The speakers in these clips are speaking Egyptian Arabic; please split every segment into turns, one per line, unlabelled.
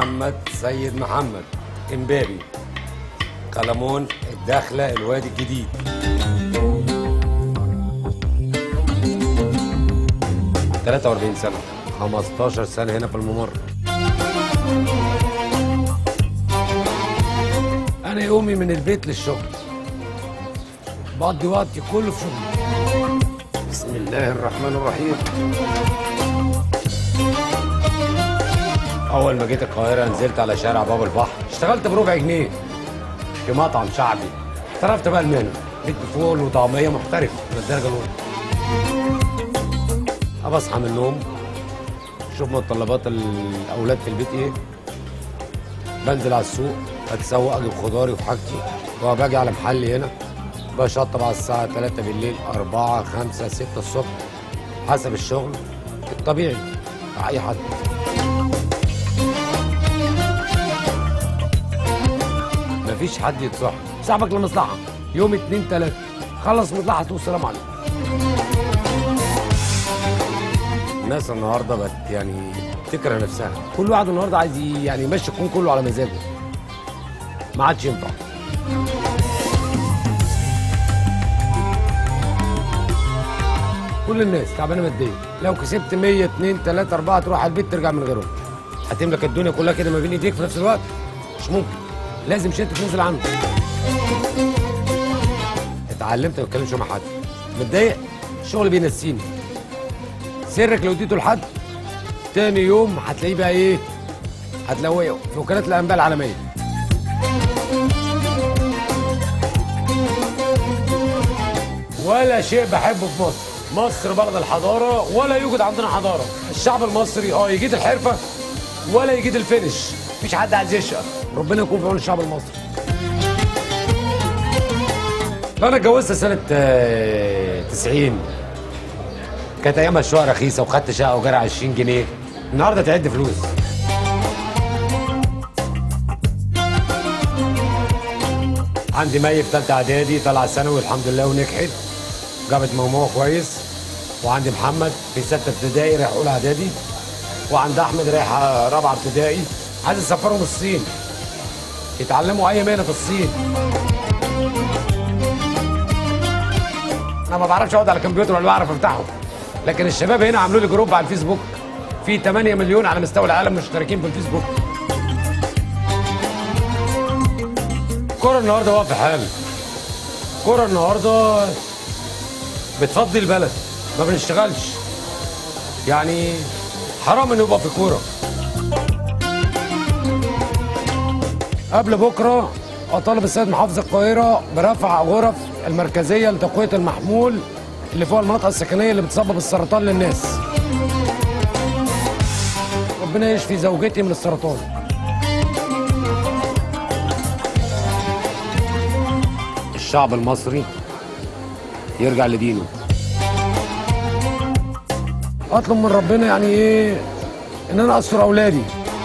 محمد سيد محمد امبابي قلمون الداخلة الوادي الجديد تلاتة وأربعين سنة 15 سنة هنا في الممر أنا يومي من البيت للشغل بقضي وقتي كله في شغلي بسم الله الرحمن الرحيم أول ما جيت القاهرة نزلت على شارع باب البحر اشتغلت بربع جنيه في مطعم شعبي احترفت بقى المهنة بيت فول وطعمية محترف من الدرجة الأولى أبقى أصحى من النوم أشوف متطلبات الأولاد في البيت إيه بنزل على السوق أتسوق أجيب خضاري وحاجتي وباجي على محلي هنا بشطب على الساعة 3 بالليل 4 5 6 الصبح حسب الشغل الطبيعي بتاع أي حد مفيش حد يتصح صاحبك لمصلحة يوم اتنين تلاتة خلص مصلحته والسلام عليكم الناس النهارده بقت يعني تكره نفسها كل واحد النهارده عايز ي- يعني يمشي الكون كله على مزاجه ما عادش ينفع كل الناس تعبانه ماديا لو كسبت 100 2 3 4 تروح على البيت ترجع من غيرهم هتملك الدنيا كلها كده ما بين ايديك في نفس الوقت مش ممكن لازم شيء تنزل عنه اتعلمت ما اتكلمش مع حد متضايق الشغل بينسيني سرك لو اديته لحد تاني يوم هتلاقيه بقى ايه هتلاقيه في وكالات الانباء العالميه ولا شيء بحبه في مصر مصر بلد الحضاره ولا يوجد عندنا حضاره الشعب المصري اه يجيد الحرفه ولا يجيد الفينش مفيش حد عايز يشقى ربنا يكون في عون الشعب المصري انا اتجوزت سنه آه، 90 كانت ايامها الشقه رخيصه وخدت شقه وجرى 20 جنيه النهارده تعد فلوس عندي مي في ثالثه اعدادي طلع ثانوي الحمد لله ونجحت جابت مجموع كويس وعندي محمد في سته ابتدائي رايح اولى اعدادي وعند احمد رايح آه، رابعه ابتدائي عايز اسفرهم الصين يتعلموا اي مهنه في الصين انا ما بعرفش اقعد على الكمبيوتر ولا بعرف افتحه لكن الشباب هنا عملوا لي جروب على الفيسبوك في 8 مليون على مستوى العالم مشتركين في الفيسبوك كرة النهارده واقفة حال كرة النهارده بتفضي البلد ما بنشتغلش يعني حرام انه يبقى في كورة قبل بكره اطالب السيد محافظ القاهره برفع غرف المركزيه لتقويه المحمول اللي فوق المناطق السكنيه اللي بتسبب السرطان للناس. ربنا يشفي زوجتي من السرطان. الشعب المصري يرجع لدينه. اطلب من ربنا يعني ايه ان انا استر اولادي.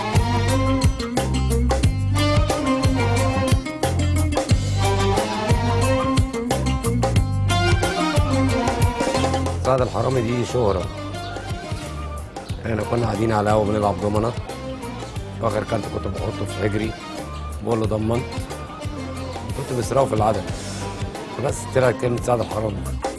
سعد الحرامي دي شهرة احنا كنا قاعدين على القهوة بنلعب دومنة واخر كارت كنت بحطه في حجري بقول له ضمنت كنت بسرقه في العدد بس طلعت كلمة سعد الحرامي